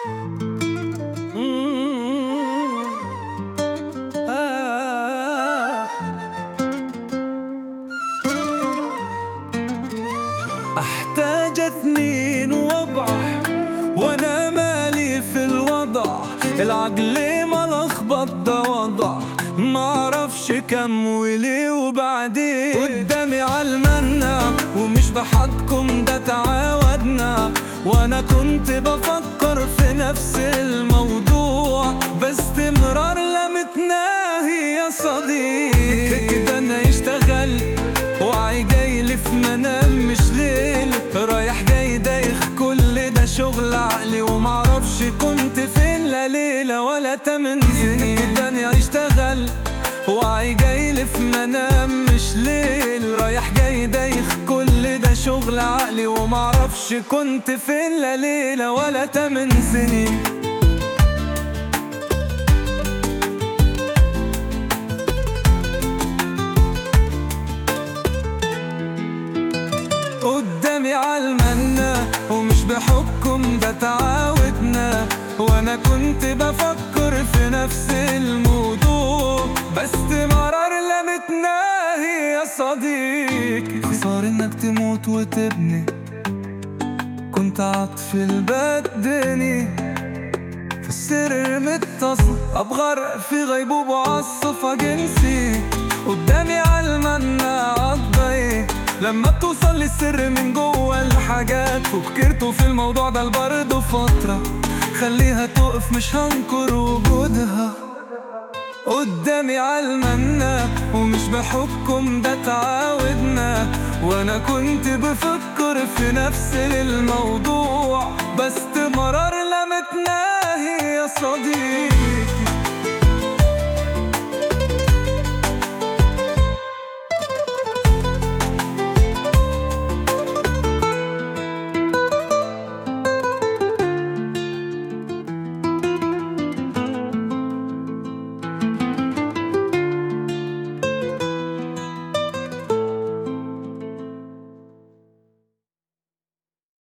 آه. احتاج اثنين وابعح وانا مالي في الوضع العقل ما لخبط ده وضع ما اعرفش كم وليه وبعدين قدامي عالمنا ومش بحطكم ده تعاودنا وانا كنت بفكر في نفس الموضوع باستمرار لا متناهي يا صديقي كده انا يشتغل وعي جاي في منام مش ليل رايح جاي دايخ كل ده شغل عقلي ومعرفش كنت فين لا ليلة ولا تمن سنين الدنيا يشتغل وعي جاي في منام مش ليل رايح جاي دايخ كل ده شغل عقلي ومعرفش كنت فين لا ليلة ولا تمن سنين قدامي عالمنا ومش بحكم ده تعاودنا وانا كنت بفكر في نفس الموضوع باستمرار لا متناهي يا صديقي خسار انك تموت وتبني كنت عطف البدني في السر متصل ابغر في غيبوبة عالصفة جنسي قدامي عالمنا عالضي لما بتوصل للسر من جوه الحاجات وفكرته في الموضوع ده برضه فترة خليها تقف مش هنكر وجودها قدامي عالمنا ومش بحكم ده تعاودنا وانا كنت بفكر في نفس الموضوع باستمرار لا متناهي يا صديقي